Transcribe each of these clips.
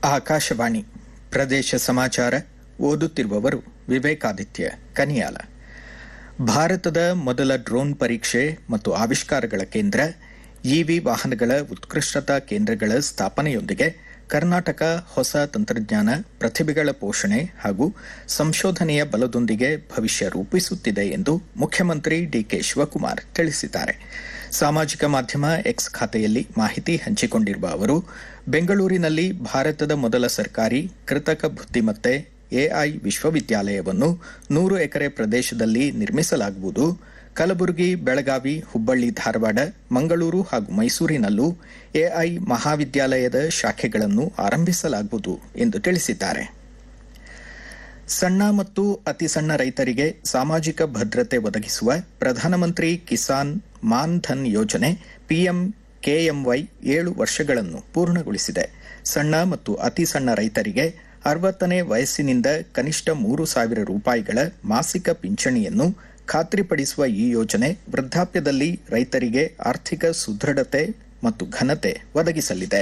ಆಕಾಶವಾಣಿ ಪ್ರದೇಶ ಸಮಾಚಾರ ಓದುತ್ತಿರುವವರು ವಿವೇಕಾದಿತ್ಯ ಕನಿಯಾಲ ಭಾರತದ ಮೊದಲ ಡ್ರೋನ್ ಪರೀಕ್ಷೆ ಮತ್ತು ಆವಿಷ್ಕಾರಗಳ ಕೇಂದ್ರ ಇವಿ ವಾಹನಗಳ ಉತ್ಕೃಷ್ಟತಾ ಕೇಂದ್ರಗಳ ಸ್ಥಾಪನೆಯೊಂದಿಗೆ ಕರ್ನಾಟಕ ಹೊಸ ತಂತ್ರಜ್ಞಾನ ಪ್ರತಿಭೆಗಳ ಪೋಷಣೆ ಹಾಗೂ ಸಂಶೋಧನೆಯ ಬಲದೊಂದಿಗೆ ಭವಿಷ್ಯ ರೂಪಿಸುತ್ತಿದೆ ಎಂದು ಮುಖ್ಯಮಂತ್ರಿ ಡಿಕೆ ಶಿವಕುಮಾರ್ ತಿಳಿಸಿದ್ದಾರೆ ಸಾಮಾಜಿಕ ಮಾಧ್ಯಮ ಎಕ್ಸ್ ಖಾತೆಯಲ್ಲಿ ಮಾಹಿತಿ ಹಂಚಿಕೊಂಡಿರುವ ಅವರು ಬೆಂಗಳೂರಿನಲ್ಲಿ ಭಾರತದ ಮೊದಲ ಸರ್ಕಾರಿ ಕೃತಕ ಬುದ್ದಿಮತ್ತೆ ಎಐ ವಿಶ್ವವಿದ್ಯಾಲಯವನ್ನು ನೂರು ಎಕರೆ ಪ್ರದೇಶದಲ್ಲಿ ನಿರ್ಮಿಸಲಾಗುವುದು ಕಲಬುರಗಿ ಬೆಳಗಾವಿ ಹುಬ್ಬಳ್ಳಿ ಧಾರವಾಡ ಮಂಗಳೂರು ಹಾಗೂ ಮೈಸೂರಿನಲ್ಲೂ ಎಐ ಮಹಾವಿದ್ಯಾಲಯದ ಶಾಖೆಗಳನ್ನು ಆರಂಭಿಸಲಾಗುವುದು ಎಂದು ತಿಳಿಸಿದ್ದಾರೆ ಸಣ್ಣ ಮತ್ತು ಅತಿ ಸಣ್ಣ ರೈತರಿಗೆ ಸಾಮಾಜಿಕ ಭದ್ರತೆ ಒದಗಿಸುವ ಪ್ರಧಾನಮಂತ್ರಿ ಕಿಸಾನ್ ಮಾನ್ ಧನ್ ಯೋಜನೆ ಪಿಎಂ ಕೆಎಂವೈ ಏಳು ವರ್ಷಗಳನ್ನು ಪೂರ್ಣಗೊಳಿಸಿದೆ ಸಣ್ಣ ಮತ್ತು ಅತಿ ಸಣ್ಣ ರೈತರಿಗೆ ಅರವತ್ತನೇ ವಯಸ್ಸಿನಿಂದ ಕನಿಷ್ಠ ಮೂರು ಸಾವಿರ ರೂಪಾಯಿಗಳ ಮಾಸಿಕ ಪಿಂಚಣಿಯನ್ನು ಖಾತ್ರಿಪಡಿಸುವ ಈ ಯೋಜನೆ ವೃದ್ಧಾಪ್ಯದಲ್ಲಿ ರೈತರಿಗೆ ಆರ್ಥಿಕ ಸುದೃಢತೆ ಮತ್ತು ಘನತೆ ಒದಗಿಸಲಿದೆ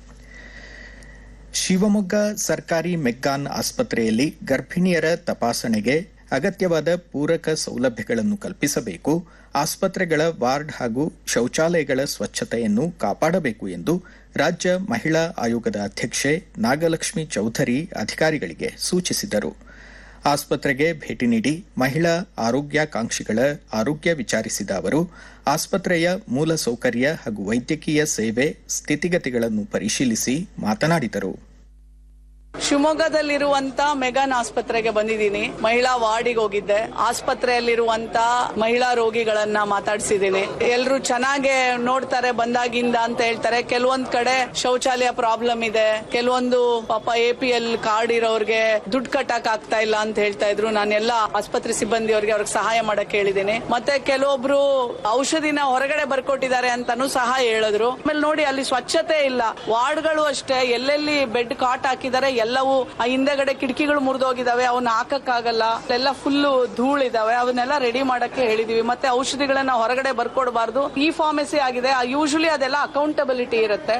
ಶಿವಮೊಗ್ಗ ಸರ್ಕಾರಿ ಮೆಗ್ಗಾನ್ ಆಸ್ಪತ್ರೆಯಲ್ಲಿ ಗರ್ಭಿಣಿಯರ ತಪಾಸಣೆಗೆ ಅಗತ್ಯವಾದ ಪೂರಕ ಸೌಲಭ್ಯಗಳನ್ನು ಕಲ್ಪಿಸಬೇಕು ಆಸ್ಪತ್ರೆಗಳ ವಾರ್ಡ್ ಹಾಗೂ ಶೌಚಾಲಯಗಳ ಸ್ವಚ್ಛತೆಯನ್ನು ಕಾಪಾಡಬೇಕು ಎಂದು ರಾಜ್ಯ ಮಹಿಳಾ ಆಯೋಗದ ಅಧ್ಯಕ್ಷೆ ನಾಗಲಕ್ಷ್ಮಿ ಚೌಧರಿ ಅಧಿಕಾರಿಗಳಿಗೆ ಸೂಚಿಸಿದರು ಆಸ್ಪತ್ರೆಗೆ ಭೇಟಿ ನೀಡಿ ಮಹಿಳಾ ಆರೋಗ್ಯಾಕಾಂಕ್ಷಿಗಳ ಆರೋಗ್ಯ ವಿಚಾರಿಸಿದ ಅವರು ಆಸ್ಪತ್ರೆಯ ಮೂಲ ಸೌಕರ್ಯ ಹಾಗೂ ವೈದ್ಯಕೀಯ ಸೇವೆ ಸ್ಥಿತಿಗತಿಗಳನ್ನು ಪರಿಶೀಲಿಸಿ ಮಾತನಾಡಿದರು ಶಿವಮೊಗ್ಗದಲ್ಲಿರುವಂತ ಮೆಗಾನ್ ಆಸ್ಪತ್ರೆಗೆ ಬಂದಿದ್ದೀನಿ ಮಹಿಳಾ ವಾರ್ಡಿಗೆ ಹೋಗಿದ್ದೆ ಆಸ್ಪತ್ರೆಯಲ್ಲಿರುವಂತ ಮಹಿಳಾ ರೋಗಿಗಳನ್ನ ಮಾತಾಡ್ಸಿದ್ದೀನಿ ಎಲ್ರು ಚೆನ್ನಾಗೆ ನೋಡ್ತಾರೆ ಬಂದಾಗಿಂದ ಅಂತ ಹೇಳ್ತಾರೆ ಕೆಲವೊಂದ್ ಕಡೆ ಶೌಚಾಲಯ ಪ್ರಾಬ್ಲಮ್ ಇದೆ ಕೆಲವೊಂದು ಪಾಪ ಎ ಪಿ ಎಲ್ ಕಾರ್ಡ್ ಇರೋರ್ಗೆ ದುಡ್ಡು ಕಟ್ಟಕ್ ಆಗ್ತಾ ಇಲ್ಲ ಅಂತ ಹೇಳ್ತಾ ಇದ್ರು ನಾನೆಲ್ಲ ಆಸ್ಪತ್ರೆ ಸಿಬ್ಬಂದಿಯವರಿಗೆ ಅವ್ರಿಗೆ ಸಹಾಯ ಮಾಡಕ್ ಹೇಳಿದ್ದೀನಿ ಮತ್ತೆ ಕೆಲವೊಬ್ರು ಔಷಧಿನ ಹೊರಗಡೆ ಬರ್ಕೊಟ್ಟಿದ್ದಾರೆ ಅಂತಾನು ಸಹ ಹೇಳಿದ್ರು ಆಮೇಲೆ ನೋಡಿ ಅಲ್ಲಿ ಸ್ವಚ್ಛತೆ ಇಲ್ಲ ವಾರ್ಡ್ಗಳು ಅಷ್ಟೇ ಎಲ್ಲೆಲ್ಲಿ ಬೆಡ್ ಕಾಟ್ ಹಾಕಿದ್ದಾರೆ ಎಲ್ಲವೂ ಆ ಹಿಂದೆಗಡೆ ಕಿಟಕಿಗಳು ಮುರಿದೋಗಿದಾವೆ ಅವನ್ನ ಹಾಕಕ್ಕಾಗಲ್ಲ ಎಲ್ಲ ಫುಲ್ ಧೂಳಿದಾವೆ ಅವನ್ನೆಲ್ಲ ರೆಡಿ ಮಾಡಕ್ಕೆ ಹೇಳಿದೀವಿ ಮತ್ತೆ ಔಷಧಿಗಳನ್ನ ಹೊರಗಡೆ ಬರ್ಕೊಡ್ಬಾರ್ದು ಈ ಫಾರ್ಮಸಿ ಆಗಿದೆ ಯೂಶಲಿ ಅದೆಲ್ಲ ಅಕೌಂಟಬಿಲಿಟಿ ಇರುತ್ತೆ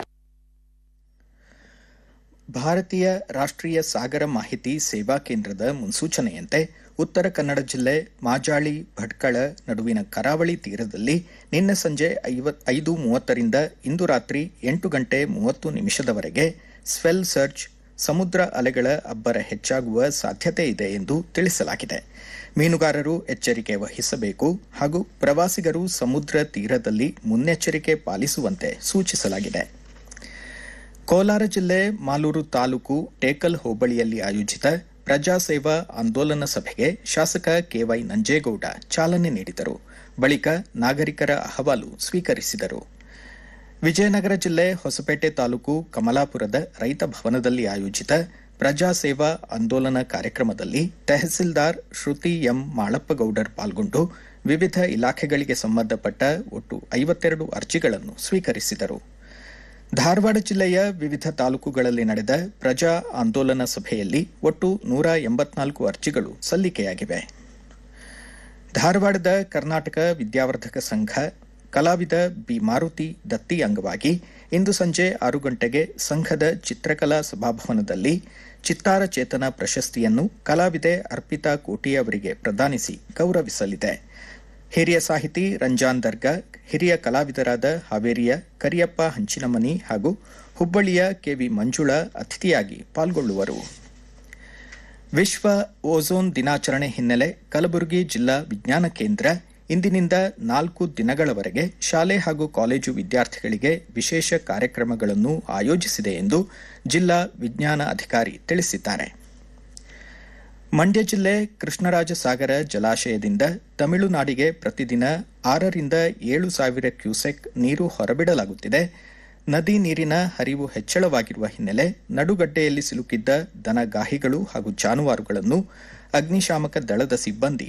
ಭಾರತೀಯ ರಾಷ್ಟ್ರೀಯ ಸಾಗರ ಮಾಹಿತಿ ಸೇವಾ ಕೇಂದ್ರದ ಮುನ್ಸೂಚನೆಯಂತೆ ಉತ್ತರ ಕನ್ನಡ ಜಿಲ್ಲೆ ಮಾಜಾಳಿ ಭಟ್ಕಳ ನಡುವಿನ ಕರಾವಳಿ ತೀರದಲ್ಲಿ ನಿನ್ನೆ ಸಂಜೆ ಐದು ಮೂವತ್ತರಿಂದ ಇಂದು ರಾತ್ರಿ ಎಂಟು ಗಂಟೆ ಮೂವತ್ತು ನಿಮಿಷದವರೆಗೆ ಸ್ವೆಲ್ ಸರ್ಚ್ ಸಮುದ್ರ ಅಲೆಗಳ ಅಬ್ಬರ ಹೆಚ್ಚಾಗುವ ಸಾಧ್ಯತೆ ಇದೆ ಎಂದು ತಿಳಿಸಲಾಗಿದೆ ಮೀನುಗಾರರು ಎಚ್ಚರಿಕೆ ವಹಿಸಬೇಕು ಹಾಗೂ ಪ್ರವಾಸಿಗರು ಸಮುದ್ರ ತೀರದಲ್ಲಿ ಮುನ್ನೆಚ್ಚರಿಕೆ ಪಾಲಿಸುವಂತೆ ಸೂಚಿಸಲಾಗಿದೆ ಕೋಲಾರ ಜಿಲ್ಲೆ ಮಾಲೂರು ತಾಲೂಕು ಟೇಕಲ್ ಹೋಬಳಿಯಲ್ಲಿ ಆಯೋಜಿತ ಪ್ರಜಾಸೇವಾ ಆಂದೋಲನ ಸಭೆಗೆ ಶಾಸಕ ಕೆವೈ ನಂಜೇಗೌಡ ಚಾಲನೆ ನೀಡಿದರು ಬಳಿಕ ನಾಗರಿಕರ ಅಹವಾಲು ಸ್ವೀಕರಿಸಿದರು ವಿಜಯನಗರ ಜಿಲ್ಲೆ ಹೊಸಪೇಟೆ ತಾಲೂಕು ಕಮಲಾಪುರದ ರೈತ ಭವನದಲ್ಲಿ ಆಯೋಜಿತ ಪ್ರಜಾಸೇವಾ ಆಂದೋಲನ ಕಾರ್ಯಕ್ರಮದಲ್ಲಿ ತಹಸೀಲ್ದಾರ್ ಶ್ರುತಿ ಎಂ ಮಾಳಪ್ಪಗೌಡರ್ ಪಾಲ್ಗೊಂಡು ವಿವಿಧ ಇಲಾಖೆಗಳಿಗೆ ಸಂಬಂಧಪಟ್ಟ ಒಟ್ಟು ಐವತ್ತೆರಡು ಅರ್ಜಿಗಳನ್ನು ಸ್ವೀಕರಿಸಿದರು ಧಾರವಾಡ ಜಿಲ್ಲೆಯ ವಿವಿಧ ತಾಲೂಕುಗಳಲ್ಲಿ ನಡೆದ ಪ್ರಜಾ ಆಂದೋಲನ ಸಭೆಯಲ್ಲಿ ಒಟ್ಟು ನೂರ ಎಂಬತ್ನಾಲ್ಕು ಅರ್ಜಿಗಳು ಸಲ್ಲಿಕೆಯಾಗಿವೆ ಧಾರವಾಡದ ಕರ್ನಾಟಕ ವಿದ್ಯಾವರ್ಧಕ ಸಂಘ ಕಲಾವಿದ ಬಿ ಮಾರುತಿ ದತ್ತಿ ಅಂಗವಾಗಿ ಇಂದು ಸಂಜೆ ಆರು ಗಂಟೆಗೆ ಸಂಘದ ಚಿತ್ರಕಲಾ ಸಭಾಭವನದಲ್ಲಿ ಚಿತ್ತಾರ ಚೇತನ ಪ್ರಶಸ್ತಿಯನ್ನು ಕಲಾವಿದೆ ಅರ್ಪಿತಾ ಕೋಟಿ ಅವರಿಗೆ ಪ್ರದಾನಿಸಿ ಗೌರವಿಸಲಿದೆ ಹಿರಿಯ ಸಾಹಿತಿ ರಂಜಾನ್ ದರ್ಗಾ ಹಿರಿಯ ಕಲಾವಿದರಾದ ಹಾವೇರಿಯ ಕರಿಯಪ್ಪ ಹಂಚಿನಮನಿ ಹಾಗೂ ಹುಬ್ಬಳ್ಳಿಯ ಕೆವಿ ಮಂಜುಳಾ ಅತಿಥಿಯಾಗಿ ಪಾಲ್ಗೊಳ್ಳುವರು ವಿಶ್ವ ಓಝೋನ್ ದಿನಾಚರಣೆ ಹಿನ್ನೆಲೆ ಕಲಬುರಗಿ ಜಿಲ್ಲಾ ವಿಜ್ಞಾನ ಕೇಂದ್ರ ಇಂದಿನಿಂದ ನಾಲ್ಕು ದಿನಗಳವರೆಗೆ ಶಾಲೆ ಹಾಗೂ ಕಾಲೇಜು ವಿದ್ಯಾರ್ಥಿಗಳಿಗೆ ವಿಶೇಷ ಕಾರ್ಯಕ್ರಮಗಳನ್ನು ಆಯೋಜಿಸಿದೆ ಎಂದು ಜಿಲ್ಲಾ ವಿಜ್ಞಾನ ಅಧಿಕಾರಿ ತಿಳಿಸಿದ್ದಾರೆ ಮಂಡ್ಯ ಜಿಲ್ಲೆ ಕೃಷ್ಣರಾಜ ಸಾಗರ ಜಲಾಶಯದಿಂದ ತಮಿಳುನಾಡಿಗೆ ಪ್ರತಿದಿನ ಆರರಿಂದ ಏಳು ಸಾವಿರ ಕ್ಯೂಸೆಕ್ ನೀರು ಹೊರಬಿಡಲಾಗುತ್ತಿದೆ ನದಿ ನೀರಿನ ಹರಿವು ಹೆಚ್ಚಳವಾಗಿರುವ ಹಿನ್ನೆಲೆ ನಡುಗಡ್ಡೆಯಲ್ಲಿ ಸಿಲುಕಿದ್ದ ದನಗಾಹಿಗಳು ಹಾಗೂ ಜಾನುವಾರುಗಳನ್ನು ಅಗ್ನಿಶಾಮಕ ದಳದ ಸಿಬ್ಬಂದಿ